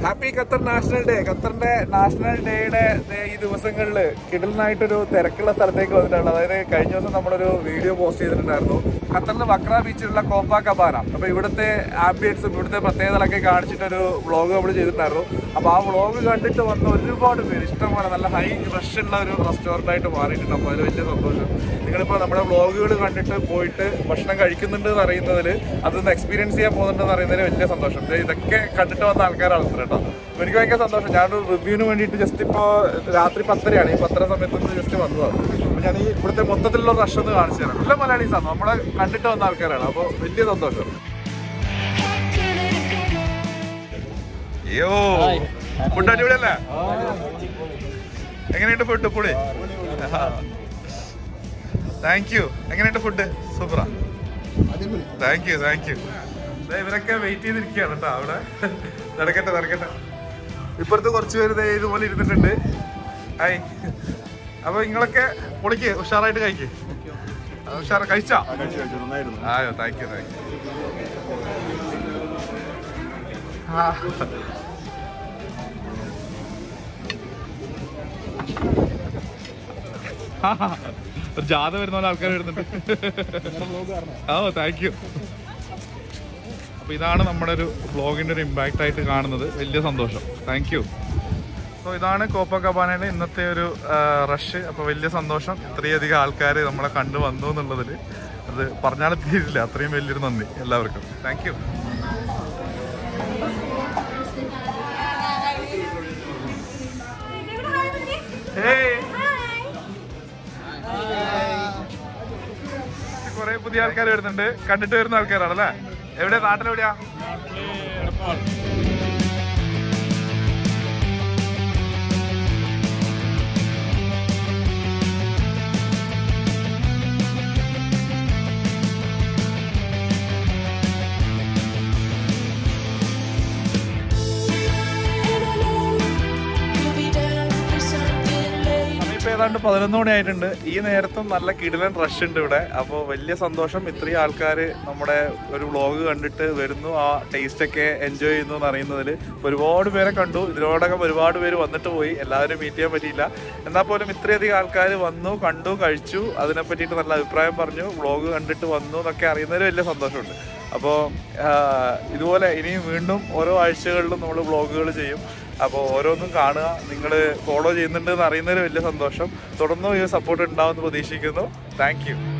happy Qatar national day ഖത്തറിന്റെ നാഷണൽ ഡേയുടെ ഈ ദിവസങ്ങളിൽ കിടലിനായിട്ടൊരു തിരക്കുള്ള സ്ഥലത്തേക്ക് വന്നിട്ടുണ്ട് അതായത് കഴിഞ്ഞ ദിവസം നമ്മളൊരു വീഡിയോ പോസ്റ്റ് ചെയ്തിട്ടുണ്ടായിരുന്നു ഖത്തറിൽ വക്ര ബീച്ചിലുള്ള കോപ്പ കബാന അപ്പൊ ഇവിടുത്തെ ആംബിയൻസും ഇവിടുത്തെ പ്രത്യേകതകളൊക്കെ കാണിച്ചിട്ടൊരു വ്ളോഗ് നമ്മൾ ചെയ്തിട്ടുണ്ടായിരുന്നു അപ്പൊ ആ വ്ളോഗ് കണ്ടിട്ട് വന്ന ഒരുപാട് പേര് ഇഷ്ടംപോലെ നല്ല ഹൈ റഷ് ഉള്ള ഒരു റെസ്റ്റോറന്റ് ആയിട്ട് മാറിയിട്ടുണ്ട് അപ്പോൾ അതിൽ വലിയ സന്തോഷം നിങ്ങളിപ്പോൾ നമ്മുടെ വ്ളോഗുകൾ കണ്ടിട്ട് പോയിട്ട് ഭക്ഷണം കഴിക്കുന്നുണ്ട് എന്ന് അറിയുന്നതിൽ അതൊന്ന് എക്സ്പീരിയൻസ് ചെയ്യാൻ പോകുന്നുണ്ടെന്ന് അറിയുന്നതിൽ വലിയ സന്തോഷം ദേ ഇതൊക്കെ കണ്ടിട്ട് വന്ന ആൾക്കാരാണ് ഇത്ര കേട്ടോ അപ്പൊ എനിക്ക് ഭയങ്കര സന്തോഷം ഞാനൊരു റിവ്യൂവിന് വേണ്ടിയിട്ട് ജസ്റ്റ് ഇപ്പോൾ രാത്രി പത്തരയാണ് ഈ പത്തര സമയത്തൊന്ന് ജസ്റ്റ് വന്നതാണ് അപ്പോൾ ഞാൻ ഈ ഇവിടുത്തെ മൊത്തത്തിലുള്ള റഷ് ഒന്ന് കാണിച്ചു തരാം എല്ലാ മലയാളീസാണ് നമ്മളെ കണ്ടിട്ട് വന്ന ആൾക്കാരാണ് അപ്പോൾ വലിയ സന്തോഷം അയ്യോ ഫുഡ് അടിപൊളിയല്ലേ എങ്ങനെയുണ്ട് ഫുഡ് പൊളി താങ്ക് യു എങ്ങനെയുണ്ട് ഫുഡ് സൂപ്പറാ താങ്ക് യു താങ്ക് യു ഇവരൊക്കെ വെയിറ്റ് ചെയ്തിരിക്കുകയാണ് കേട്ടോ അവിടെ നടക്കട്ടെ നടക്കട്ടെ ഇപ്പുറത്ത് കുറച്ച് പേര് ദേ ഇതുപോലെ ഇരുന്നിട്ടുണ്ട് ഹായ് അപ്പൊ നിങ്ങളൊക്കെ പൊളിക്ക് ഉഷാറായിട്ട് കഴിക്ക് ഉഷാറ കഴിച്ചാ ആയോ താങ്ക് യു താങ്ക് യു ആ ഒരു ജാഥ വരുന്ന പോലെ ആൾക്കാർ വരുന്നുണ്ട് ഓ താങ്ക് യു അപ്പൊ ഇതാണ് നമ്മുടെ ഒരു വ്ളോഗിന്റെ ഒരു ഇമ്പാക്റ്റ് ആയിട്ട് കാണുന്നത് വലിയ സന്തോഷം താങ്ക് യു സോ ഇതാണ് കോപ്പ കബാനയുടെ ഇന്നത്തെ ഒരു റഷ് അപ്പൊ വലിയ സന്തോഷം ഇത്രയധികം ആൾക്കാർ നമ്മളെ കണ്ടു വന്നു എന്നുള്ളതിൽ അത് പറഞ്ഞാൽ തീരില്ല അത്രയും വലിയൊരു നന്ദി എല്ലാവർക്കും താങ്ക് യു കുറെ പുതിയ ആൾക്കാർ വരുന്നുണ്ട് കണ്ടിട്ട് വരുന്ന ആൾക്കാരാണ് അല്ലേ എവിടെ നാട്ടിലെവിടെയാ സമയം ഏതാണ്ട് പതിനൊന്ന് മണി ആയിട്ടുണ്ട് ഈ നേരത്തും നല്ല കിടിലൻ റഷ് ഉണ്ട് ഇവിടെ അപ്പോൾ വലിയ സന്തോഷം ഇത്രയും ആൾക്കാർ നമ്മുടെ ഒരു വ്ളോഗ് കണ്ടിട്ട് വരുന്നു ആ ടേസ്റ്റ് ഒക്കെ എൻജോയ് ചെയ്യുന്നു എന്ന് അറിയുന്നതിൽ ഒരുപാട് പേരെ കണ്ടു ഇതിനോടകം ഒരുപാട് പേര് വന്നിട്ട് പോയി എല്ലാവരും മീറ്റ് ചെയ്യാൻ പറ്റിയില്ല എന്നാൽ പോലും ഇത്രയധികം ആൾക്കാർ വന്നു കണ്ടു കഴിച്ചു അതിനെ പറ്റിയിട്ട് നല്ല അഭിപ്രായം പറഞ്ഞു വ്ളോഗ് കണ്ടിട്ട് വന്നു എന്നൊക്കെ അറിയുന്നതിൽ വലിയ സന്തോഷമുണ്ട് അപ്പോൾ ഇതുപോലെ ഇനിയും വീണ്ടും ഓരോ ആഴ്ചകളിലും നമ്മൾ വ്ളോഗുകൾ ചെയ്യും അപ്പോൾ ഓരോന്നും കാണുക നിങ്ങൾ ഫോളോ ചെയ്യുന്നുണ്ട് എന്ന് അറിയുന്നതിൽ വലിയ സന്തോഷം തുടർന്നും ഈ സപ്പോർട്ട് ഉണ്ടാവുമെന്ന് പ്രതീക്ഷിക്കുന്നു താങ്ക് യു